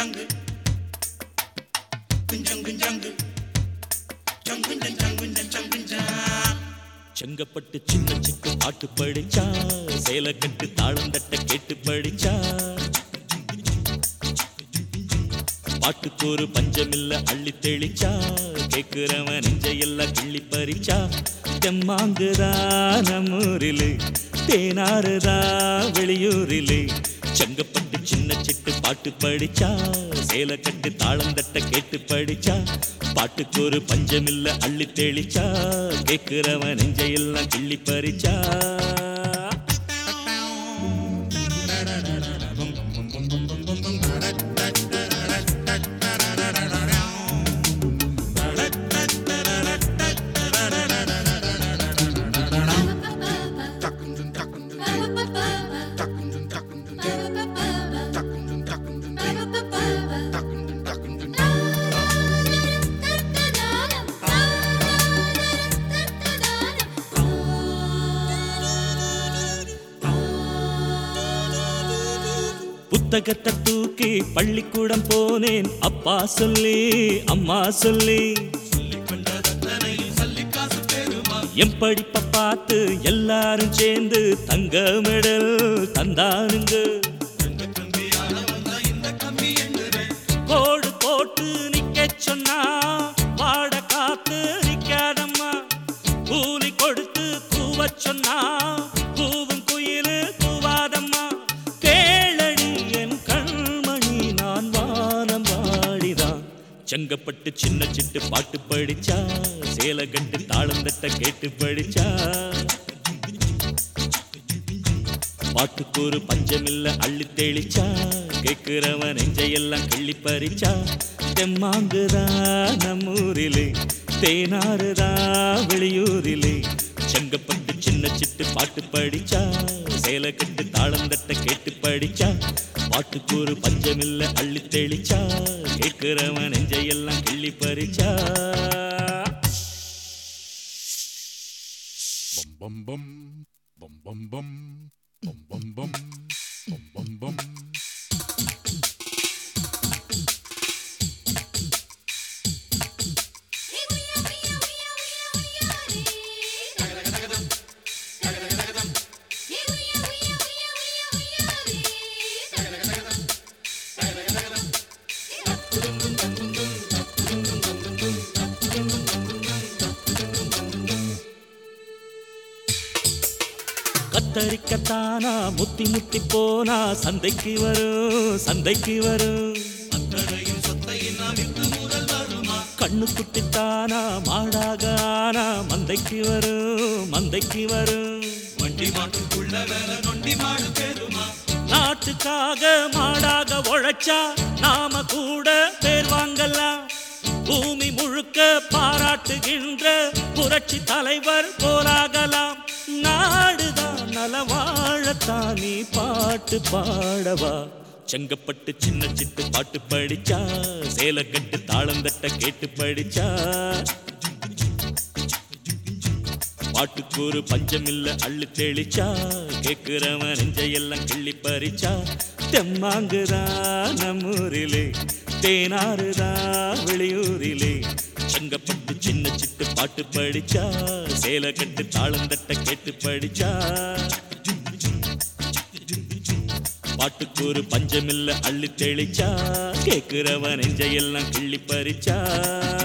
குஞ்சாங்கு குஞ்சம் குஞ்சாங்கு சங்குஞ்சம் சங்குஞ்சம் சங்குஞ்சா செங்கப்பட்டு சின்ன சிட்டு பாட்டு படிச்சா சேலை கட்டு தாளம் தட்ட கேட்டு படிச்சா பாட்டுக்கு ஒரு பஞ்சமில்ல அள்ளி தெளிச்சா கேக்குறவன் நெஞ்சையெல்லாம் கிள்ளி பறிச்சா தெம்மாங்குதா நம்மூரிலு தேனாறுதா வெளியூரிலு செங்கப்பட்டு சின்ன சிட்டு பாட்டு படிச்சா சேலை கட்டு தாளம் தட்ட கேட்டு படிச்சா பாட்டுக்கு ஒரு பஞ்சமில்ல அள்ளி தெளிச்சா கேக்குறவன் நெஞ்சையெல்லாம் கிள்ளி பறிச்சா டக்குந்தும் டக்குந்தும் டக்குந்தும் டக்குந்தும் டக்குந்தும் டக்குந்தும் டக்குந்தும் டக்குந்தும் புத்தகத்தை தூக்கி பள்ளிக்கூடம் போனேன் அப்பா சொல்லி அம்மா சொல்லி என் படிப்பை பார்த்து எல்லாரும் சேர்ந்து தங்க மெடல் தந்தானுங்க கோடு போட்டு நிக்க சொன்னா வாட காத்து நிக்காதம்மா கூலி கொடுத்து கூவ சொன்னா கூவும் குயிலு கூவாதம்மா கேளடி என் கண்மணி நான் வானம் வாடிதான் செங்கப்பட்டு சின்ன சிட்டு பாட்டு படிச்சா சேலை கட்டு தாளம் தட்ட கேட்டு படிச்சா பாட்டுக்கு ஒரு பஞ்சமில்ல அள்ளி தெளிச்சா கேக்குறவன் நெஞ்சையெல்லாம் கிள்ளி பறிச்சா தெம்மாங்குதா நம்மூரிலே தேனாறுதா வெளியூரிலே செங்கப்பட்டு சின்ன சிட்டு பாட்டு படிச்சா சேலை கட்டு தாளம் தட்ட கேட்டு படிச்சா பாட்டுக்கு ஒரு பஞ்சமில்ல அள்ளி தெளிச்சா கேக்குறவன் நெஞ்சையெல்லாம் கிள்ளி பறிச்சா bum bum bum bum bum bum bum bum bum bum bum கத்தரிக்கத்தானா முத்தி முத்தி போனா சந்தைக்கு வரும் சந்தைக்கு வரும் கண்ணு குட்டித்தானா மாடாக ஆனா மந்தைக்கு வரும் மந்தைக்கு வரும் வண்டி மாட்டுக்குள்ள வேலை நொண்டி மாடு பெருமா நாட்டுக்காக மாடாக உழைச்சா நாம கூட பேர் வாங்கலாம் பூமி முழுக்க பாராட்டுகின்ற புரட்சி தலைவர் போராகலாம் நாடுதான் நலவாழத்தான் நீ பாட்டு பாடவா செங்கப்பட்டு சின்ன சிட்டு பாட்டு படிச்சா சேலை கட்டு தாளம் தட்ட கேட்டு படிச்சா பாட்டுக்கு ஒரு பஞ்சமில்ல அள்ளு தெளிச்சா கேக்குறவன் நெஞ்சையெல்லாம் கிள்ளி பறிச்சா தெம்மாங்குதா நம்மூரிலே தேனாறுதா வெளியூரிலே செங்கப்பட்டு சின்ன சிட்டு பாட்டு படிச்சா சேலை கட்டு தாளம் தட்ட கேட்டு படிச்சா பாட்டுக்கு ஒரு பஞ்சமில்ல அள்ளி தெளிச்சா கேக்குறவன் நெஞ்சையெல்லாம் கிள்ளி பறிச்சா